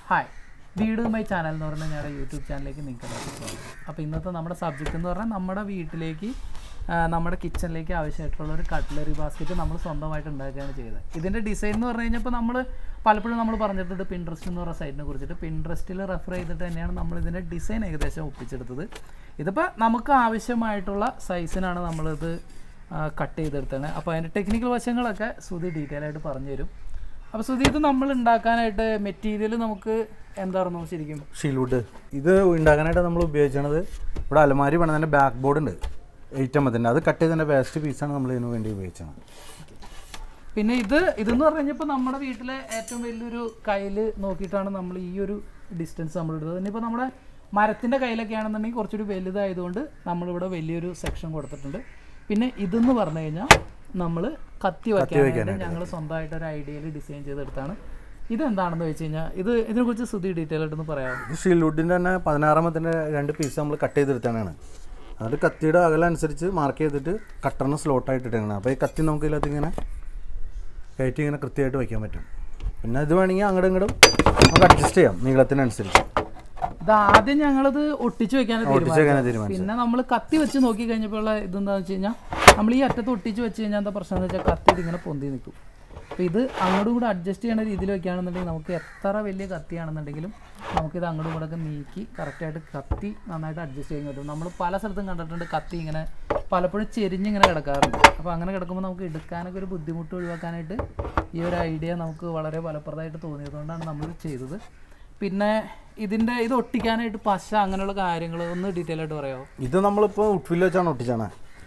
hi വീട് my channel എന്ന് പറയുന്ന ഞങ്ങളുടെ യൂട്യൂബ് ചാനലിലേക്ക് നിങ്ങൾക്ക് എല്ലാവർക്കും സ്വാഗതം അപ്പോൾ ഇന്നത്തെ നമ്മുടെ സബ്ജക്റ്റ് എന്ന് പറഞ്ഞാൽ നമ്മുടെ വീട്ടിലേക്ക് ആ, നമ്മുടെ കിച്ചണിലേക്ക് ആവശ്യമായിട്ടുള്ള ഒരു കട്ട്ലറി ബാസ്ക്കറ്റ് നമ്മൾ സ്വന്തമായിട്ട് ഉണ്ടാക്കുകയാണ് ചെയ്തത് ഇതിൻ്റെ ഡിസൈൻ എന്ന് പറഞ്ഞു കഴിഞ്ഞപ്പോൾ നമ്മൾ പലപ്പോഴും നമ്മൾ പറഞ്ഞിട്ടുണ്ട് പിൻട്രസ്റ്റ് എന്ന് പറയുന്ന സൈറ്റിനെ കുറിച്ചിട്ട് പിൻട്രസ്റ്റിൽ റെഫർ ചെയ്തിട്ട് തന്നെയാണ് നമ്മൾ ഇതിൻ്റെ ഡിസൈൻ ഏകദേശം ഒപ്പിച്ചെടുത്തത് ഇതിപ്പോൾ നമുക്ക് ആവശ്യമായിട്ടുള്ള സൈസിനാണ് നമ്മളിത് കട്ട് ചെയ്തെടുത്തത് അപ്പോൾ അതിൻ്റെ ടെക്നിക്കൽ വശങ്ങളൊക്കെ സുധി ഡീറ്റെയിൽ ആയിട്ട് പറഞ്ഞു തരും അപ്പോൾ സുധി ഇത് നമ്മൾ ഉണ്ടാക്കാനായിട്ട് മെറ്റീരിയൽ നമുക്ക് എന്തായിരുന്നു ശരിക്കും ഷീൽവുഡ് ഇത് ഉണ്ടാക്കാനായിട്ട് നമ്മൾ ഉപയോഗിച്ചത് ഇവിടെ അലമാരി പണിതതിൻ്റെ ബാക്ക് ബോർഡ് ഉണ്ട് എയ്റ്റ് എമ്മത്തിൻ്റെ അത് കട്ട് ചെയ്തതിൻ്റെ വേസ്റ്റ് പീസാണ് നമ്മൾ ഇതിന് വേണ്ടി ഉപയോഗിച്ചത് പിന്നെ ഇത് ഇതെന്ന് പറഞ്ഞു കഴിഞ്ഞപ്പോൾ നമ്മുടെ വീട്ടിലെ ഏറ്റവും വലിയൊരു കയ്യിൽ നോക്കിയിട്ടാണ് നമ്മൾ ഈ ഒരു ഡിസ്റ്റൻസ് നമ്മൾ എടുത്തത് ഇനിയിപ്പോൾ നമ്മുടെ മരത്തിൻ്റെ കയ്യിലൊക്കെ ആണെന്നുണ്ടെങ്കിൽ കുറച്ചുകൂടി വലുതായതുകൊണ്ട് നമ്മളിവിടെ വലിയൊരു സെക്ഷൻ കൊടുത്തിട്ടുണ്ട് പിന്നെ ഇതെന്ന് പറഞ്ഞു കഴിഞ്ഞാൽ നമ്മൾ കത്തി വയ്ക്കാനായിട്ട് ഞങ്ങൾ സ്വന്തമായിട്ട് ഒരു ഐഡിയയിൽ ഡിസൈൻ ചെയ്തെടുത്താണ് ഇതെന്താണെന്ന് വെച്ച് കഴിഞ്ഞാൽ ഇത് ഇതിനെക്കുറിച്ച് സുധി ഡീറ്റെയിൽ ആയിട്ടൊന്ന് പറയാമോ ഇത് ഷീൽവുഡിൻ്റെ തന്നെ പതിനാറാമത്തിൻ്റെ രണ്ട് പീസ് നമ്മൾ കട്ട് ചെയ്തെടുത്താണ് അത് കത്തിയുടെ അകലനുസരിച്ച് മാർക്ക് ചെയ്തിട്ട് കട്ടറിന് സ്ലോട്ടായിട്ട് ഇട്ടേക്കണം അപ്പോൾ ഈ കത്തി നമുക്ക് ഇതിനകത്ത് ഇങ്ങനെ കയറ്റി ഇങ്ങനെ കൃത്യമായിട്ട് വയ്ക്കാൻ പറ്റും പിന്നെ ഇത് വേണമെങ്കിൽ അങ്ങോട്ടും ഇങ്ങോട്ടും നമുക്ക് അഡ്ജസ്റ്റ് ചെയ്യാം നീളത്തിനനുസരിച്ച് ഇത് ആദ്യം ഞങ്ങളത് ഒട്ടിച്ചു വെക്കാനാണ് ഒട്ടിച്ച് വെക്കാനാണ് തീരുമാനിച്ചത് തീരുമാനിച്ചത് പിന്നെ നമ്മൾ കത്തി വെച്ച് നോക്കി കഴിഞ്ഞപ്പോൾ ഉള്ള ഇതെന്താണെന്ന് വെച്ച് കഴിഞ്ഞാൽ നമ്മൾ ഈ അറ്റത്ത് ഒട്ടിച്ച് വെച്ച് കഴിഞ്ഞാൽ എന്താ പ്രശ്നം എന്ന് വെച്ചാൽ കത്തി ഇതിങ്ങനെ പൊന്തി നിൽക്കും അപ്പോൾ ഇത് അങ്ങോട്ടും കൂടെ അഡ്ജസ്റ്റ് ചെയ്യുന്ന രീതിയിൽ വെക്കുകയാണെന്നുണ്ടെങ്കിൽ നമുക്ക് എത്ര വലിയ കത്തിയാണെന്നുണ്ടെങ്കിലും നമുക്കിത് അങ്ങോട്ടും കൂടെ ഒക്കെ നീക്കി കറക്റ്റായിട്ട് കത്തി നന്നായിട്ട് അഡ്ജസ്റ്റ് ചെയ്യാൻ പറ്റും നമ്മൾ പല സ്ഥലത്തും കണ്ടിട്ടുണ്ട് കത്തി ഇങ്ങനെ പലപ്പോഴും ചെരിഞ്ഞിങ്ങനെ കിടക്കാറുണ്ട് അപ്പോൾ അങ്ങനെ കിടക്കുമ്പോൾ നമുക്ക് എടുക്കാനൊക്കെ ഒരു ബുദ്ധിമുട്ട് ഒഴിവാക്കാനായിട്ട് ഈ ഒരു ഐഡിയ നമുക്ക് വളരെ ഫലപ്രദമായിട്ട് തോന്നിയതുകൊണ്ടാണ് നമ്മൾ ചെയ്തത് പിന്നെ ഇതിൻ്റെ ഇത് ഒട്ടിക്കാനായിട്ട് പശ അങ്ങനെയുള്ള കാര്യങ്ങൾ ഒന്ന് ഡീറ്റെയിൽ ആയിട്ട് പറയാമോ ഇത് നമ്മളിപ്പോൾ ഉട്ട്ഫില്ല് വെച്ചാണ് ഒട്ടിച്ചാണ്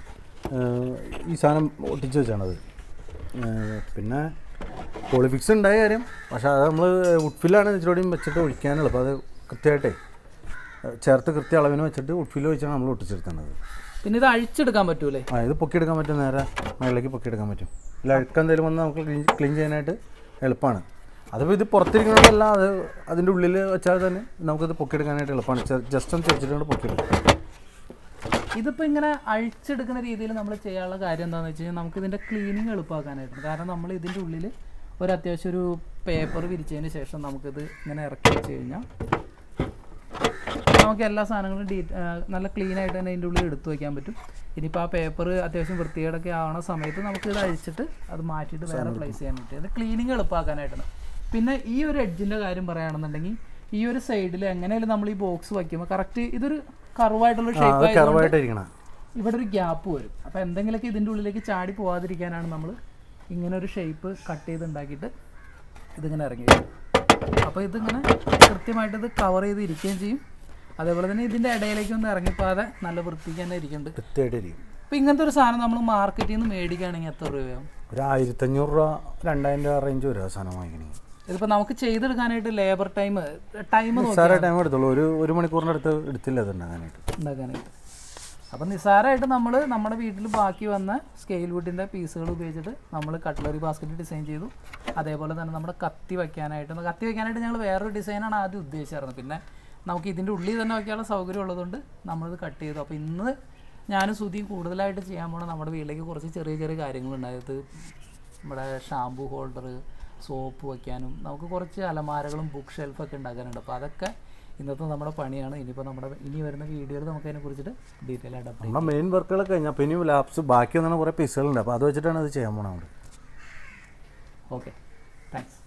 ഈ സാധനം ഒട്ടിച്ച് വെച്ചാണത് ഏഹ് പിന്നെ പോളിഫിക്സ് ഉണ്ടായ കാര്യം പക്ഷേ അത് നമ്മൾ ഉട്ട്ഫില്ലാണ് ഇച്ചിരി വെച്ചിട്ട് ഒഴിക്കാനുള്ളത് അപ്പോൾ അത് കൃത്യമായിട്ടേ ഏഹ് ചേർത്ത് കൃത്യ അളവിന് വെച്ചിട്ട് ഉട്ട്ഫില്ല് വെച്ചാണ് നമ്മൾ ഒട്ടിച്ചെടുക്കുന്നത് പിന്നെ ഇത് അഴിച്ചെടുക്കാൻ പറ്റൂലേ ആ ഇത് പൊക്കിയെടുക്കാൻ പറ്റും നേരെ മേളിലേക്ക് പൊക്കിയെടുക്കാൻ പറ്റും ഇല്ല അഴുക്ക് എന്തെങ്കിലും വന്നാൽ നമുക്ക് ക്ലീൻ ക്ലീൻ ചെയ്യാനായിട്ട് എളുപ്പമാണ് അതിപ്പോൾ ഇത് പുറത്തിരിക്കുന്നതല്ല അത് അതിൻ്റെ ഉള്ളിൽ വെച്ചാൽ തന്നെ നമുക്കിത് പൊക്കിയെടുക്കാനായിട്ട് എളുപ്പമാണ് ജസ്റ്റ് ഒന്ന് ചെറിച്ചിട്ട് പൊക്കിയെടുക്കാം ഇതിപ്പോൾ ഇങ്ങനെ അഴിച്ചെടുക്കുന്ന രീതിയിൽ നമ്മൾ ചെയ്യാനുള്ള കാര്യം എന്താണെന്ന് വെച്ച് കഴിഞ്ഞാൽ നമുക്ക് ഇതിൻ്റെ ക്ലീനിങ് എളുപ്പമാക്കാനായിട്ടുണ്ട് കാരണം നമ്മൾ ഇതിൻ്റെ ഉള്ളിൽ ഒരു അത്യാവശ്യം ഒരു പേപ്പർ വിരിച്ചതിന് ശേഷം നമുക്കിത് ഇങ്ങനെ ഇറക്കി വെച്ച് കഴിഞ്ഞാൽ നമുക്ക് എല്ലാ സാധനങ്ങളും ഡീ ആ, നല്ല ക്ലീൻ ആയിട്ട് തന്നെ അതിൻ്റെ ഉള്ളിൽ എടുത്തു വയ്ക്കാൻ പറ്റും ഇനിയിപ്പോൾ ആ പേപ്പർ അത്യാവശ്യം വൃത്തികേടൊക്കെ ആവണ സമയത്ത് നമുക്ക് ഇത് അഴിച്ചിട്ട് അത് മാറ്റിയിട്ട് വേറെ പ്ലേസ് ചെയ്യാൻ പറ്റും ഇത് ക്ലീനിങ് എളുപ്പമാക്കാനായിട്ടാണ് പിന്നെ ഈ ഒരു എഡ്ജിൻ്റെ കാര്യം പറയുകയാണെന്നുണ്ടെങ്കിൽ ഈ ഒരു സൈഡിൽ എങ്ങനെയാലും നമ്മൾ ഈ ബോക്സ് വയ്ക്കുമ്പോൾ കറക്റ്റ് ഇതൊരു കർവായിട്ടുള്ള ഷേപ്പ് അത് കറവായിട്ടിരിക്കണം ഇവിടെ ഒരു ഗ്യാപ്പ് വരും അപ്പോൾ എന്തെങ്കിലുമൊക്കെ ഇതിൻ്റെ ഉള്ളിലേക്ക് ചാടി പോവാതിരിക്കാനാണ് നമ്മൾ ഇങ്ങനെ ഒരു ഷേപ്പ് കട്ട് ചെയ്ത് ഉണ്ടാക്കിയിട്ട് ഇതിങ്ങനെ ഇറങ്ങി വരും അപ്പോൾ ഇതിങ്ങനെ കൃത്യമായിട്ട് ഇത് കവർ ചെയ്ത് ഇരിക്കുകയും ചെയ്യും അതേപോലെ തന്നെ ഇതിൻ്റെ ഇടയിലേക്കൊന്നും ഇറങ്ങിപ്പോകാതെ നല്ല വൃത്തിക്ക് തന്നെ ഇരിക്കുന്നുണ്ട് കൃത്യമായിട്ടിരിക്കും അപ്പോൾ ഇങ്ങനത്തെ ഒരു സാധനം നമ്മൾ മാർക്കറ്റിൽ നിന്ന് മേടിക്കുകയാണെങ്കിൽ എത്ര രൂപയാവും ഒരു ആയിരത്തഞ്ഞൂറ് രൂപ രണ്ടായിരം രൂപ റേഞ്ച് വരും ആ സാധനം വാങ്ങിക്കണമെങ്കിൽ ഇതിപ്പോൾ നമുക്ക് ചെയ്തെടുക്കാനായിട്ട് ലേബർ ടൈം ടൈം നോക്കി സാറേ ടൈം എടുത്തുള്ളൂ ഒരു ഒരു മണിക്കൂറിൻ്റെ അടുത്ത് എടുത്തില്ല അത് ഉണ്ടാകാനായിട്ട് ഉണ്ടാക്കാനായിട്ട് അപ്പം നിസ്സാരമായിട്ട് നമ്മൾ നമ്മുടെ വീട്ടിൽ ബാക്കി വന്ന സ്കെയിൽ വുഡിൻ്റെ പീസുകൾ ഉപയോഗിച്ചിട്ട് നമ്മൾ കട്ട്ലറി ബാസ്ക്കറ്റ് ഡിസൈൻ ചെയ്തു അതേപോലെ തന്നെ നമ്മുടെ കത്തി വയ്ക്കാനായിട്ട് കത്തി വയ്ക്കാനായിട്ട് ഞങ്ങൾ വേറൊരു ഡിസൈനാണ് ആദ്യം ഉദ്ദേശിച്ചിരുന്നത് പിന്നെ നമുക്ക് ഇതിൻ്റെ ഉള്ളിൽ തന്നെ വയ്ക്കാനുള്ള സൗകര്യം ഉള്ളതുകൊണ്ട് നമ്മളിത് കട്ട് ചെയ്തു അപ്പോൾ ഇന്ന് ഞാനും സുധിയും കൂടുതലായിട്ട് ചെയ്യാൻ പോണ നമ്മുടെ വീട്ടിലേക്ക് കുറച്ച് ചെറിയ ചെറിയ കാര്യങ്ങളുണ്ടായത് നമ്മുടെ ഷാമ്പു ഹോൾഡർ സോപ്പ് വയ്ക്കാനും നമുക്ക് കുറച്ച് അലമാരകളും ബുക്ക് ഷെൽഫൊക്കെ ഉണ്ടാക്കാനുണ്ട് അപ്പോൾ അതൊക്കെ ഇന്നത്തെ നമ്മുടെ പണിയാണ് ഇനിയിപ്പോൾ നമ്മുടെ ഇനി വരുന്ന വീഡിയോയിൽ നമുക്ക് അതിനെ കുറിച്ചിട്ട് ഡീറ്റെയിൽ ആയിട്ട് അപ്ഡേറ്റ് നമ്മുടെ മെയിൻ വർക്കുകളൊക്കെ കഴിഞ്ഞാൽ അപ്പോൾ ഇനി ലാപ്സ് ബാക്കി വന്ന കുറേ പീസുകളുണ്ട് അപ്പോൾ അത് വെച്ചിട്ടാണ് അത് ചെയ്യാൻ പോണത് നമ്മൾ ഓക്കെ താങ്ക്സ്